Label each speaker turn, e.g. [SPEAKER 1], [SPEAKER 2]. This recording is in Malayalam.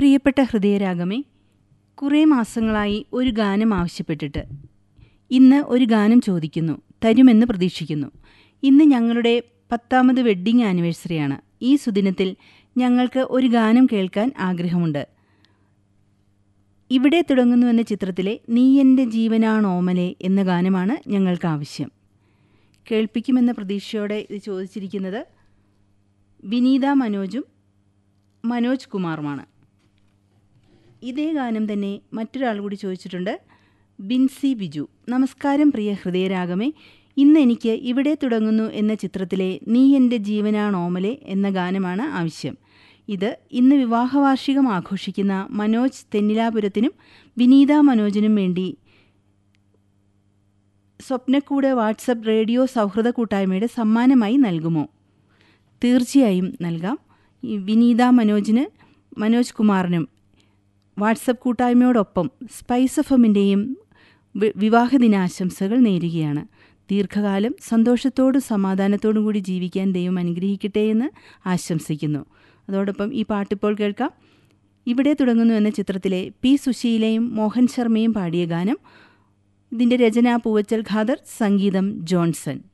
[SPEAKER 1] പ്രിയപ്പെട്ട ഹൃദയരാഗമേ കുറേ മാസങ്ങളായി ഒരു ഗാനം ആവശ്യപ്പെട്ടിട്ട് ഇന്ന് ഒരു ഗാനം ചോദിക്കുന്നു തരുമെന്ന് പ്രതീക്ഷിക്കുന്നു ഇന്ന് ഞങ്ങളുടെ പത്താമത് വെഡ്ഡിംഗ് ആനിവേഴ്സറിയാണ് ഈ സുദിനത്തിൽ ഞങ്ങൾക്ക് ഒരു ഗാനം കേൾക്കാൻ ആഗ്രഹമുണ്ട് ഇവിടെ തുടങ്ങുന്നു എന്ന ചിത്രത്തിലെ നീ എൻ്റെ ജീവനാണോമലെ എന്ന ഗാനമാണ് ഞങ്ങൾക്ക് ആവശ്യം കേൾപ്പിക്കുമെന്ന പ്രതീക്ഷയോടെ ഇത് ചോദിച്ചിരിക്കുന്നത് വിനീത മനോജും മനോജ് കുമാറുമാണ് ഇതേ ഗാനം തന്നെ മറ്റൊരാൾ കൂടി ചോദിച്ചിട്ടുണ്ട് ബിൻസി ബിജു നമസ്കാരം പ്രിയ ഹൃദയരാഗമേ ഇന്ന് എനിക്ക് ഇവിടെ തുടങ്ങുന്നു എന്ന ചിത്രത്തിലെ നീ എൻ്റെ ജീവനാണോമലെ എന്ന ഗാനമാണ് ആവശ്യം ഇത് ഇന്ന് വിവാഹവാർഷികം ആഘോഷിക്കുന്ന മനോജ് തെന്നിലാപുരത്തിനും വിനീത മനോജിനും വേണ്ടി സ്വപ്നക്കൂട് വാട്സപ്പ് റേഡിയോ സൗഹൃദ കൂട്ടായ്മയുടെ സമ്മാനമായി നൽകുമോ തീർച്ചയായും നൽകാം ഈ വിനീത മനോജിന് മനോജ് കുമാറിനും വാട്സപ്പ് കൂട്ടായ്മയോടൊപ്പം സ്പൈസ് എഫ് എമ്മിൻ്റെയും വിവാഹ ദിനാശംസകൾ നേരുകയാണ് ദീർഘകാലം സന്തോഷത്തോടും സമാധാനത്തോടും കൂടി ജീവിക്കാൻ ദൈവം അനുഗ്രഹിക്കട്ടെ എന്ന് ആശംസിക്കുന്നു അതോടൊപ്പം ഈ പാട്ടിപ്പോൾ കേൾക്കാം ഇവിടെ തുടങ്ങുന്നു എന്ന ചിത്രത്തിലെ പി സുശീലയും മോഹൻ ശർമ്മയും പാടിയ ഗാനം ഇതിൻ്റെ രചന പൂവച്ചൽ ഖാദർ സംഗീതം ജോൺസൺ